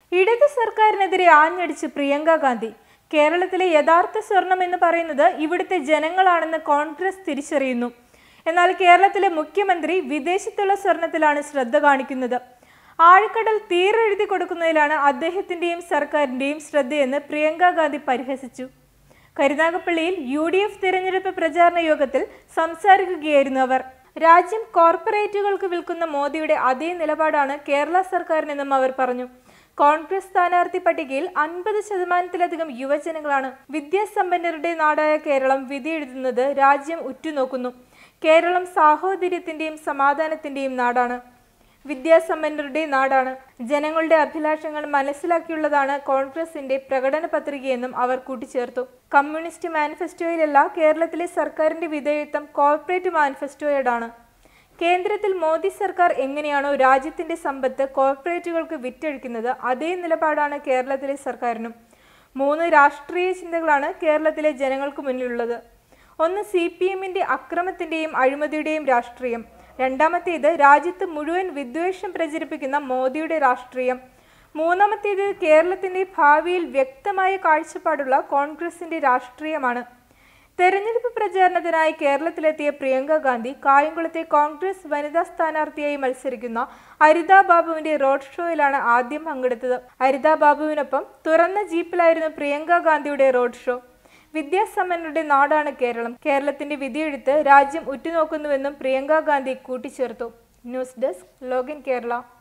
ഇടത് സർക്കാരിനെതിരെ ആഞ്ഞടിച്ച് പ്രിയങ്ക ഗാന്ധി കേരളത്തിലെ യഥാർത്ഥ സ്വർണം എന്ന് പറയുന്നത് ഇവിടുത്തെ ജനങ്ങളാണെന്ന് കോൺഗ്രസ് തിരിച്ചറിയുന്നു എന്നാൽ കേരളത്തിലെ മുഖ്യമന്ത്രി വിദേശത്തുള്ള സ്വർണത്തിലാണ് ശ്രദ്ധ കാണിക്കുന്നത് ആഴക്കടൽ തീരെഴുതി കൊടുക്കുന്നതിലാണ് അദ്ദേഹത്തിന്റെയും സർക്കാരിന്റെയും ശ്രദ്ധയെന്ന് പ്രിയങ്ക ഗാന്ധി പരിഹസിച്ചു കരുനാഗപ്പള്ളിയിൽ യു ഡി എഫ് തിരഞ്ഞെടുപ്പ് പ്രചാരണ യോഗത്തിൽ സംസാരിക്കുകയായിരുന്നു അവർ രാജ്യം കോർപ്പറേറ്റുകൾക്ക് വിൽക്കുന്ന മോദിയുടെ അതേ നിലപാടാണ് കേരള സർക്കാരിനെന്നും അവർ പറഞ്ഞു കോൺഗ്രസ് സ്ഥാനാർത്ഥി പട്ടികയിൽ അൻപത് ശതമാനത്തിലധികം യുവജനങ്ങളാണ് വിദ്യാസമ്പന്നരുടെ നാടായ കേരളം വിധിയെഴുതുന്നത് രാജ്യം ഉറ്റുനോക്കുന്നു കേരളം സാഹോദര്യത്തിന്റെയും സമാധാനത്തിന്റെയും നാടാണ് വിദ്യാസമ്പന്നരുടെ നാടാണ് ജനങ്ങളുടെ അഭിലാഷങ്ങൾ മനസ്സിലാക്കിയുള്ളതാണ് കോൺഗ്രസിന്റെ പ്രകടന പത്രികയെന്നും അവർ കൂട്ടിച്ചേർത്തു കമ്മ്യൂണിസ്റ്റ് മാനിഫെസ്റ്റോയിലല്ല കേരളത്തിലെ സർക്കാരിന്റെ വിധേയത്വം കോർപ്പറേറ്റ് മാനിഫെസ്റ്റോയോടാണ് കേന്ദ്രത്തിൽ മോദി സർക്കാർ എങ്ങനെയാണോ രാജ്യത്തിന്റെ സമ്പത്ത് കോർപ്പറേറ്റുകൾക്ക് വിറ്റഴിക്കുന്നത് അതേ നിലപാടാണ് കേരളത്തിലെ സർക്കാരിനും മൂന്ന് രാഷ്ട്രീയ ചിന്തകളാണ് കേരളത്തിലെ ജനങ്ങൾക്ക് മുന്നിലുള്ളത് ഒന്ന് സി പി എമ്മിന്റെ അക്രമത്തിന്റെയും അഴിമതിയുടെയും രാഷ്ട്രീയം രണ്ടാമത്തേത് രാജ്യത്ത് മുഴുവൻ വിദ്വേഷം പ്രചരിപ്പിക്കുന്ന മോദിയുടെ രാഷ്ട്രീയം മൂന്നാമത്തേത് കേരളത്തിന്റെ ഭാവിയിൽ വ്യക്തമായ കാഴ്ചപ്പാടുള്ള കോൺഗ്രസിന്റെ രാഷ്ട്രീയമാണ് തെരഞ്ഞെടുപ്പ് പ്രചാരണത്തിനായി കേരളത്തിലെത്തിയ പ്രിയങ്ക ഗാന്ധി കായംകുളത്തെ കോൺഗ്രസ് വനിതാ സ്ഥാനാർത്ഥിയായി മത്സരിക്കുന്ന അരിത ബാബുവിന്റെ റോഡ് ഷോയിലാണ് ആദ്യം പങ്കെടുത്തത് അരിത ബാബുവിനൊപ്പം തുറന്ന ജീപ്പിലായിരുന്നു പ്രിയങ്ക ഗാന്ധിയുടെ റോഡ് ഷോ വിദ്യാസമ്പന്നരുടെ നാടാണ് കേരളം കേരളത്തിന്റെ വിധിയെഴുത്ത് രാജ്യം ഉറ്റുനോക്കുന്നുവെന്നും പ്രിയങ്ക ഗാന്ധി കൂട്ടിച്ചേർത്തു ന്യൂസ് ഡെസ്ക് ലോഗിൻ കേരള